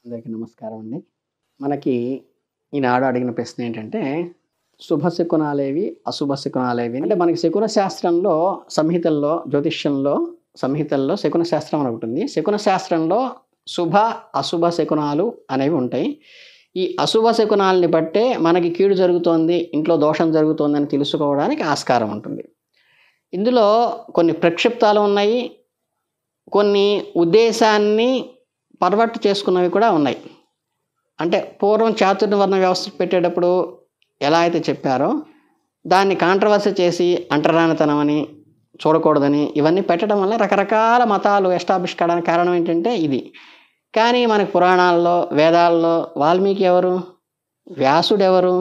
అందరికీ నమస్కారం అండి మనకి ఈనాడు అడిగిన ప్రశ్న ఏంటంటే శుభ శకునాలేవి అశుభ శకునాలేవి అంటే మనకి శకున శాస్త్రంలో సంహితల్లో జ్యోతిష్యంలో సంహితల్లో శకున శాస్త్రం అని ఒకటి ఉంది శకున శాస్త్రంలో శుభ అశుభ శకునాలు అనేవి ఉంటాయి ఈ అశుభ శకునాలని బట్టే మనకి కీడు జరుగుతోంది ఇంట్లో దోషం జరుగుతోంది అని తెలుసుకోవడానికి ఆస్కారం ఉంటుంది ఇందులో కొన్ని ప్రక్షిప్తాలు ఉన్నాయి కొన్ని ఉద్దేశాన్ని పర్వట్ చేసుకున్నవి కూడా ఉన్నాయి అంటే పూర్వం చాతుర్వర్ణ వ్యవస్థ పెట్టేటప్పుడు ఎలా అయితే చెప్పారో దాన్ని కాంట్రవర్సీ చేసి అంటరానితనం అని చూడకూడదని ఇవన్నీ పెట్టడం వల్ల రకరకాల మతాలు ఎస్టాబ్లిష్ కావడానికి కారణం ఏంటంటే ఇది కానీ మనకి పురాణాల్లో వేదాల్లో వాల్మీకి ఎవరు వ్యాసుడు ఎవరు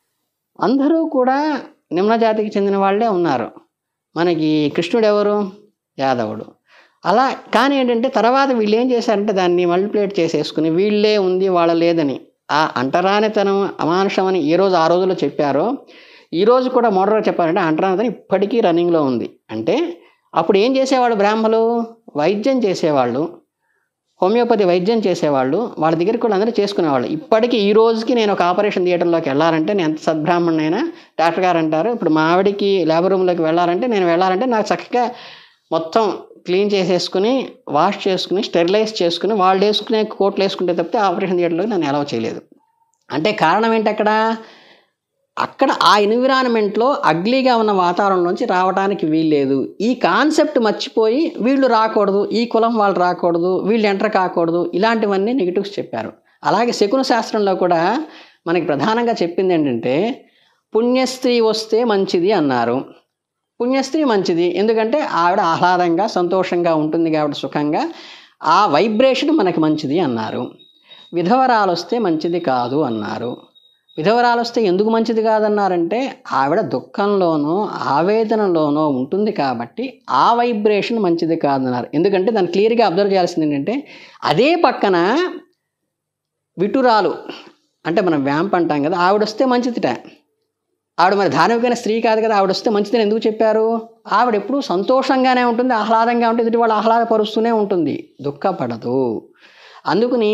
అందరూ కూడా నిమ్న జాతికి చెందిన వాళ్ళే ఉన్నారు మనకి కృష్ణుడు ఎవరు యాదవుడు అలా కానీ ఏంటంటే తర్వాత వీళ్ళు ఏం చేశారంటే దాన్ని మల్టిప్లేట్ చేసేసుకుని వీళ్ళే ఉంది వాళ్ళ లేదని ఆ అంటరానితనం అమానుషం అని ఏ రోజు ఆ రోజులో చెప్పారో ఈ రోజు కూడా మోడల్గా చెప్పారంటే అంటరానితనం ఇప్పటికీ రన్నింగ్లో ఉంది అంటే అప్పుడు ఏం చేసేవాళ్ళు బ్రాహ్మలు వైద్యం చేసేవాళ్ళు హోమియోపతి వైద్యం చేసేవాళ్ళు వాళ్ళ దగ్గరికి కూడా అందరూ చేసుకునేవాళ్ళు ఇప్పటికీ ఈ రోజుకి నేను ఒక ఆపరేషన్ థియేటర్లోకి వెళ్ళాలంటే నేను ఎంత సద్బ్రాహ్మణైనా డాక్టర్ గారు అంటారు ఇప్పుడు మా ఆవిడకి ల్యాబ్ రూమ్లోకి వెళ్ళాలంటే నేను వెళ్ళాలంటే నాకు చక్కగా మొత్తం క్లీన్ చేసేసుకుని వాష్ చేసుకుని స్టెరిలైజ్ చేసుకుని వాళ్ళు వేసుకునే కోట్లు వేసుకుంటే తప్పితే ఆపరేషన్ థియేటర్లోకి నన్ను అలౌ చేయలేదు అంటే కారణం ఏంటి అక్కడ అక్కడ ఆ ఎన్విరాన్మెంట్లో అగ్లీగా ఉన్న వాతావరణంలోంచి రావడానికి వీల్లేదు ఈ కాన్సెప్ట్ మర్చిపోయి వీళ్ళు రాకూడదు ఈ కులం వాళ్ళు రాకూడదు వీళ్ళు ఎంటర్ కాకూడదు ఇలాంటివన్నీ నెగిటివ్స్ చెప్పారు అలాగే శకున శాస్త్రంలో కూడా మనకి ప్రధానంగా చెప్పింది ఏంటంటే పుణ్యస్త్రీ వస్తే మంచిది అన్నారు పుణ్యస్త్రీ మంచిది ఎందుకంటే ఆవిడ ఆహ్లాదంగా సంతోషంగా ఉంటుంది కాబట్టి సుఖంగా ఆ వైబ్రేషన్ మనకి మంచిది అన్నారు విధవరాలు వస్తే మంచిది కాదు అన్నారు విధవరాలు వస్తే ఎందుకు మంచిది కాదన్నారంటే ఆవిడ దుఃఖంలోనో ఆవేదనలోనో ఉంటుంది కాబట్టి ఆ వైబ్రేషన్ మంచిది కాదన్నారు ఎందుకంటే దాన్ని క్లియర్గా అబ్జర్వ్ చేయాల్సింది ఏంటంటే అదే పక్కన విటురాలు అంటే మనం వ్యాంప్ అంటాం కదా ఆవిడ వస్తే మంచిదిట ఆవిడ మరి ధార్మికమైన స్త్రీ కాదు కదా ఆవిడ వస్తే మంచిదని ఎందుకు చెప్పారు ఆవిడ ఎప్పుడూ సంతోషంగానే ఉంటుంది ఆహ్లాదంగా ఉంటుంది ఎదుటి వాళ్ళు ఆహ్లాదపరుస్తూనే ఉంటుంది దుఃఖపడదు అందుకని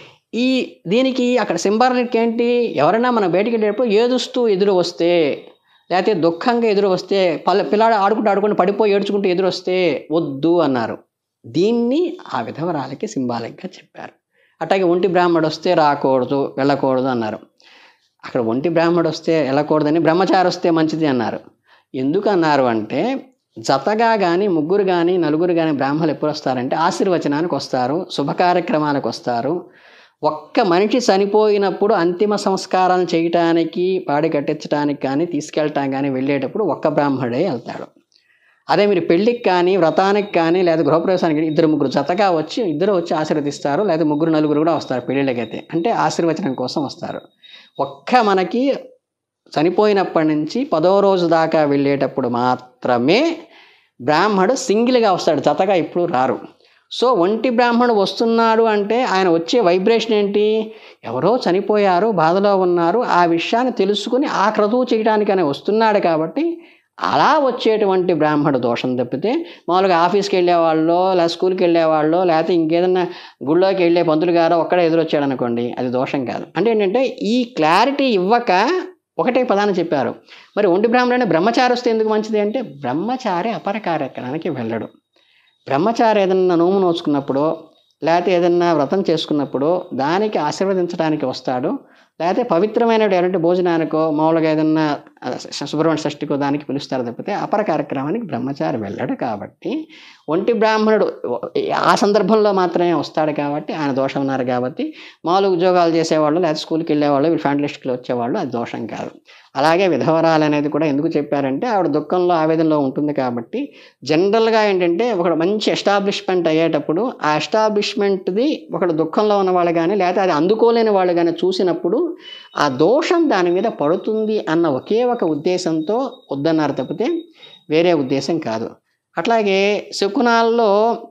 ఈ దీనికి అక్కడ సింబాలిక్ ఏంటి ఎవరైనా మనం బయటికి వెళ్ళేటప్పుడు ఏదుస్తూ ఎదురు వస్తే లేకపోతే దుఃఖంగా ఎదురు వస్తే పల్ల పిల్లాడు ఆడుకుంటూ ఆడుకుంటూ పడిపోయి ఏడ్చుకుంటూ ఎదురు వస్తే వద్దు అన్నారు దీన్ని ఆ విధవరాలకి సింబాలిక్గా చెప్పారు అట్లాగే ఒంటి బ్రాహ్మడు వస్తే రాకూడదు వెళ్ళకూడదు అన్నారు అక్కడ ఒంటి బ్రాహ్మడు వస్తే వెళ్ళకూడదని బ్రహ్మచారి వస్తే మంచిది అన్నారు ఎందుకు అన్నారు అంటే జతగా కానీ ముగ్గురు కానీ నలుగురు కానీ బ్రాహ్మణులు ఎప్పుడు వస్తారంటే ఆశీర్వచనానికి వస్తారు శుభ కార్యక్రమాలకు వస్తారు ఒక్క మనిషి చనిపోయినప్పుడు అంతిమ సంస్కారాలు చేయటానికి పాడి కట్టించడానికి కానీ తీసుకెళ్ళటానికి కానీ వెళ్ళేటప్పుడు ఒక్క బ్రాహ్మడే వెళ్తాడు అదే మీరు పెళ్ళికి కానీ వ్రతానికి కానీ లేదా గృహప్రవేశానికి కానీ ఇద్దరు ముగ్గురు జతగా వచ్చి ఇద్దరు వచ్చి ఆశీర్వదిస్తారు లేదా ముగ్గురు నలుగురు కూడా వస్తారు పెళ్ళిళ్ళకైతే అంటే ఆశీర్వచనం కోసం వస్తారు ఒక్క మనకి చనిపోయినప్పటి నుంచి పదో రోజు దాకా వెళ్ళేటప్పుడు మాత్రమే బ్రాహ్మడు సింగిల్గా వస్తాడు జతగా ఇప్పుడు రారు సో ఒంటి బ్రాహ్మణుడు వస్తున్నాడు అంటే ఆయన వచ్చే వైబ్రేషన్ ఏంటి ఎవరో చనిపోయారు బాధలో ఉన్నారు ఆ విషయాన్ని తెలుసుకుని ఆ క్రతువు చేయడానికనే వస్తున్నాడు కాబట్టి అలా వచ్చేటువంటి బ్రాహ్మణ దోషం తప్పితే మామూలుగా ఆఫీస్కి వెళ్ళే వాళ్ళు లేదా స్కూల్కి వెళ్ళే వాళ్ళు లేకపోతే ఇంకేదన్నా గుళ్ళోకి వెళ్ళే పంతులు గారో ఒక్కడే ఎదురొచ్చాడు అనుకోండి అది దోషం కాదు అంటే ఏంటంటే ఈ క్లారిటీ ఇవ్వక ఒకటే పదాన్ని చెప్పారు మరి ఒంటి బ్రాహ్మణుడు బ్రహ్మచారి వస్తే ఎందుకు మంచిది అంటే బ్రహ్మచారి అపర కార్యక్రమానికి వెళ్ళడు బ్రహ్మచారి ఏదన్నా నోము నోచుకున్నప్పుడు లేకపోతే ఏదన్నా వ్రతం చేసుకున్నప్పుడు దానికి ఆశీర్వదించడానికి వస్తాడు లేకపోతే పవిత్రమైన ఎలాంటి భోజనానికో మామూలుగా ఏదన్నా ఆ, సుబ్రహ్మణ్య షష్ఠికో దానికి పిలుస్తారు తప్పితే అపర కార్యక్రమానికి బ్రహ్మచారి వెళ్ళడు కాబట్టి ఒంటి బ్రాహ్మణుడు ఆ సందర్భంలో మాత్రమే వస్తాడు కాబట్టి ఆయన దోషం ఉన్నారు కాబట్టి మామూలు ఉద్యోగాలు చేసేవాళ్ళు లేదా స్కూల్కి వెళ్ళేవాళ్ళు వీళ్ళు ఫ్యాంట్ లిస్ట్కి వచ్చేవాళ్ళు అది దోషం కాదు అలాగే విధవరాలు అనేది కూడా ఎందుకు చెప్పారంటే ఆవిడ దుఃఖంలో ఆవేదనలో ఉంటుంది కాబట్టి జనరల్గా ఏంటంటే ఒక మంచి ఎస్టాబ్లిష్మెంట్ అయ్యేటప్పుడు ఆ ఎస్టాబ్లిష్మెంట్ది ఒకడు దుఃఖంలో ఉన్న వాళ్ళు కానీ లేకపోతే అది అందుకోలేని వాళ్ళు కానీ చూసినప్పుడు ఆ దోషం దాని మీద పడుతుంది అన్న ఒకే ఒక ఉద్దేశంతో వద్దన్నారు తప్పితే వేరే ఉద్దేశం కాదు అట్లాగే శకునాల్లో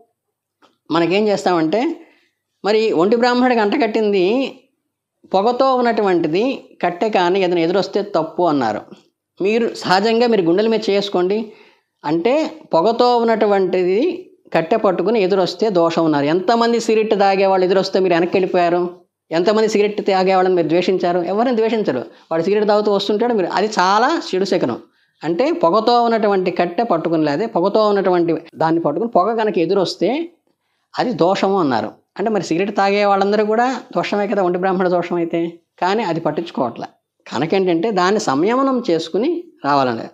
మనకేం చేస్తామంటే మరి ఒంటి బ్రాహ్మణుడికి అంటకట్టింది పొగతో ఉన్నటువంటిది కట్టె కానీ ఏదైనా ఎదురొస్తే తప్పు అన్నారు మీరు సహజంగా మీరు గుండెల మీద చేసుకోండి అంటే పొగతో ఉన్నటువంటిది కట్టె పట్టుకుని ఎదురొస్తే దోషం ఉన్నారు ఎంతమంది సిరిట్ తాగే వాళ్ళు ఎదురొస్తే మీరు వెనక్కి వెళ్ళిపోయారు ఎంతమంది సిగరెట్ తాగేవాళ్ళని మీరు ద్వేషించారు ఎవరిని ద్వేషించరు వాడు సిగరెట్ తాగుతూ వస్తుంటాడు మీరు అది చాలా చెడు శకనం అంటే పొగతో ఉన్నటువంటి కట్టె పట్టుకుని లేదా పొగతో ఉన్నటువంటి దాన్ని పట్టుకుని పొగ కనుక ఎదురొస్తే అది దోషము అన్నారు అంటే మరి సిగరెట్ తాగే వాళ్ళందరూ కూడా దోషమే కదా ఒంటి బ్రాహ్మణ దోషం అయితే కానీ అది పట్టించుకోవట్లే కనుకేంటంటే దాన్ని సంయమనం చేసుకుని రావాలని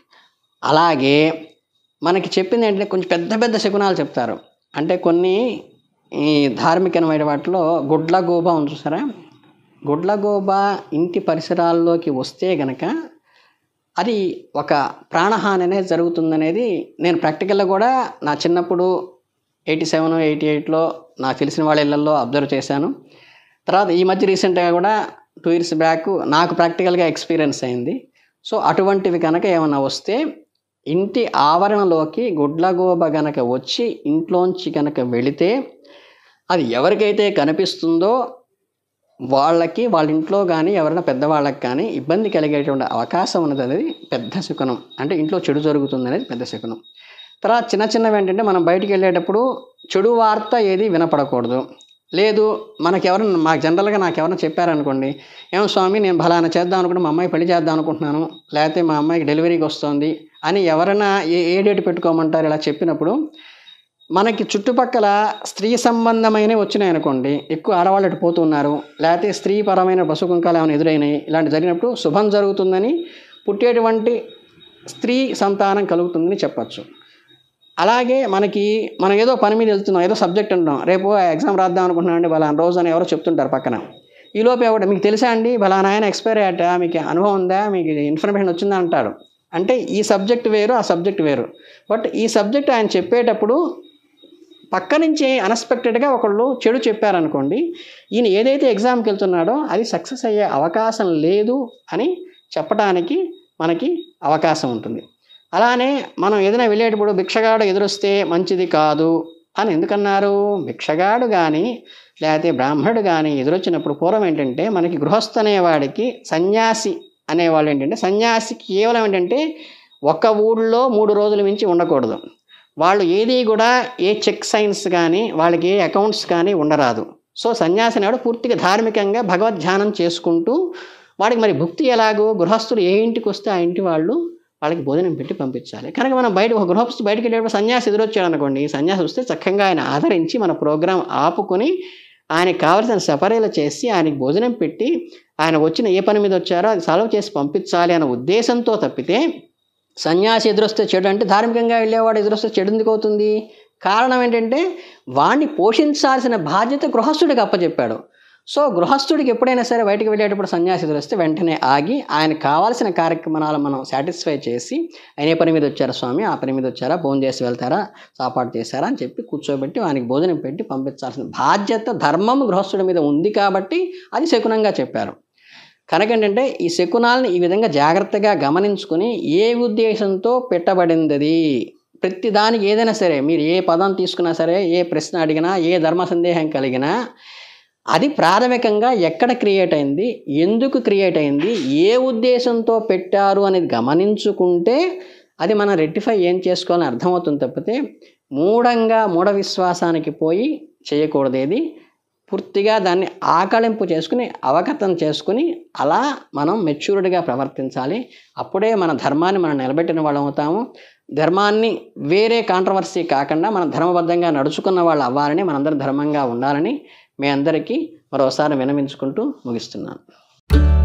అలాగే మనకి చెప్పింది ఏంటంటే కొంచెం పెద్ద పెద్ద శకునాలు చెప్తారు అంటే కొన్ని ఈ ధార్మికమైన వాటిలో గుడ్ల గోబ ఉంది చూసారా గుడ్ల గోబ ఇంటి పరిసరాల్లోకి వస్తే గనక అది ఒక ప్రాణహాని అనేది జరుగుతుందనేది నేను ప్రాక్టికల్గా కూడా నా చిన్నప్పుడు ఎయిటీ సెవెన్ ఎయిటీ ఎయిట్లో నాకు తెలిసిన వాళ్ళ ఇళ్ళల్లో అబ్జర్వ్ చేశాను తర్వాత ఈ మధ్య రీసెంట్గా కూడా టూ ఇయర్స్ బ్యాక్ నాకు ప్రాక్టికల్గా ఎక్స్పీరియన్స్ అయింది సో అటువంటివి కనుక ఏమైనా వస్తే ఇంటి ఆవరణలోకి గుడ్లగోబ గనక వచ్చి ఇంట్లోంచి కనుక వెళితే అది ఎవరికైతే కనిపిస్తుందో వాళ్ళకి వాళ్ళ ఇంట్లో కానీ ఎవరైనా పెద్దవాళ్ళకి కానీ ఇబ్బంది కలిగేటువంటి అవకాశం ఉన్నది అనేది పెద్ద శకునం అంటే ఇంట్లో చెడు జరుగుతుంది అనేది పెద్ద శకునం తర్వాత చిన్న చిన్నవి ఏంటంటే మనం బయటికి వెళ్ళేటప్పుడు చెడు వార్త ఏది వినపడకూడదు లేదు మనకి ఎవరైనా మాకు జనరల్గా నాకు ఎవరైనా చెప్పారనుకోండి ఏమో స్వామి నేను ఫలానా చేద్దాం అనుకుంటే మా అమ్మాయి పెళ్లి చేద్దాం అనుకుంటున్నాను లేకపోతే మా అమ్మాయికి డెలివరీకి వస్తుంది అని ఎవరైనా ఏ ఏ డేట్ పెట్టుకోమంటారు ఇలా చెప్పినప్పుడు మనకి చుట్టుపక్కల స్త్రీ సంబంధమైనవి వచ్చినాయి అనుకోండి ఎక్కువ ఆడవాళ్ళు అటు పోతున్నారు లేకపోతే స్త్రీ పరమైన పశుకుంకాలు ఏమైనా ఎదురైనాయి ఇలాంటి జరిగినప్పుడు శుభం జరుగుతుందని పుట్టేటువంటి స్త్రీ సంతానం కలుగుతుందని చెప్పచ్చు అలాగే మనకి మనం ఏదో పని మీద వెళ్తున్నాం ఏదో సబ్జెక్ట్ అంటున్నాం రేపు ఎగ్జామ్ రాద్దాం అనుకుంటున్నాం అండి బలానా రోజు అని ఎవరో చెప్తుంటారు పక్కన ఈ లోపు ఎవడ మీకు తెలుసా అండి బలానా ఆయన ఎక్స్పైర్ అయ్యాట మీకు అనుభవం ఉందా మీకు ఇన్ఫర్మేషన్ వచ్చిందా అంటాడు అంటే ఈ సబ్జెక్ట్ వేరు ఆ సబ్జెక్ట్ వేరు బట్ ఈ సబ్జెక్ట్ ఆయన చెప్పేటప్పుడు పక్క నుంచి అన్ఎక్స్పెక్టెడ్గా ఒకళ్ళు చెడు చెప్పారనుకోండి ఈయన ఏదైతే ఎగ్జామ్కి వెళ్తున్నాడో అది సక్సెస్ అయ్యే అవకాశం లేదు అని చెప్పడానికి మనకి అవకాశం ఉంటుంది అలానే మనం ఏదైనా వెళ్ళేటప్పుడు భిక్షగాడు ఎదురొస్తే మంచిది కాదు అని ఎందుకన్నారు భిక్షగాడు కానీ లేకపోతే బ్రాహ్మణుడు కానీ ఎదురొచ్చినప్పుడు పూర్వం ఏంటంటే మనకి గృహస్థ అనేవాడికి సన్యాసి అనేవాళ్ళు ఏంటంటే సన్యాసి కేవలం ఏంటంటే ఒక ఊళ్ళో మూడు రోజుల మించి ఉండకూడదు వాళ్ళు ఏది కూడా ఏ చెక్ సైన్స్ కానీ వాళ్ళకి ఏ అకౌంట్స్ కానీ ఉండరాదు సో సన్యాసి అనేవాడు పూర్తిగా ధార్మికంగా భగవద్ ధ్యానం చేసుకుంటూ వాడికి మరి భుక్తి ఎలాగో గృహస్థుడు ఏ ఇంటికి వస్తే ఆ ఇంటి వాళ్ళు వాళ్ళకి భోజనం పెట్టి పంపించాలి కనుక మనం బయట ఒక గృహస్థు బయటకు వెళ్ళేటప్పుడు సన్యాసి ఎదురొచ్చాడు అనుకోండి సన్యాసి వస్తే చక్కగా ఆయన ఆదరించి మన ప్రోగ్రాం ఆపుకొని ఆయనకి కావలసిన సపరేలు చేసి ఆయనకి భోజనం పెట్టి ఆయన వచ్చిన ఏ పని మీద వచ్చారో అది సాల్వ్ చేసి పంపించాలి అన్న ఉద్దేశంతో తప్పితే సన్యాసి ఎదురొస్తే చెడు అంటే ధార్మికంగా వెళ్ళేవాడు ఎదురొస్తే చెడు ఎందుకు అవుతుంది కారణం ఏంటంటే వాణ్ణి పోషించాల్సిన బాధ్యత గృహస్థుడికి అప్పచెప్పాడు సో గృహస్థుడికి ఎప్పుడైనా సరే బయటికి వెళ్ళేటప్పుడు సన్యాసి ఎదురొస్తే వెంటనే ఆగి ఆయనకు కావాల్సిన కార్యక్రమాలు మనం సాటిస్ఫై చేసి ఆయన ఏ పని మీద వచ్చారా స్వామి ఆ పని మీద వచ్చారా భోజనం చేసి వెళ్తారా సాపాటు చేశారా అని చెప్పి కూర్చోబెట్టి ఆయనకి భోజనం పెట్టి పంపించాల్సిన బాధ్యత ధర్మం గృహస్థుడి మీద ఉంది కాబట్టి అది శకునంగా చెప్పారు కనుక ఏంటంటే ఈ శకునాలని ఈ విధంగా జాగ్రత్తగా గమనించుకుని ఏ ఉద్దేశంతో పెట్టబడింది ప్రతి దానికి ఏదైనా సరే మీరు ఏ పదం తీసుకున్నా సరే ఏ ప్రశ్న అడిగినా ఏ ధర్మ సందేహం కలిగినా అది ప్రాథమికంగా ఎక్కడ క్రియేట్ అయింది ఎందుకు క్రియేట్ అయింది ఏ ఉద్దేశంతో పెట్టారు అనేది గమనించుకుంటే అది మనం రెక్టిఫై ఏం చేసుకోవాలని అర్థమవుతుంది తప్పితే మూఢంగా మూఢ విశ్వాసానికి పోయి చేయకూడదు ఏది పూర్తిగా దాన్ని ఆకలింపు చేసుకుని అవగతం చేసుకుని అలా మనం మెచ్యూర్డ్గా ప్రవర్తించాలి అప్పుడే మన ధర్మాన్ని మనం నిలబెట్టిన వాళ్ళం అవుతాము ధర్మాన్ని వేరే కాంట్రవర్సీ కాకుండా మనం ధర్మబద్ధంగా నడుచుకున్న వాళ్ళు అవ్వాలని మనందరం ధర్మంగా ఉండాలని మీ అందరికీ మరోసారి వినమించుకుంటూ ముగిస్తున్నాను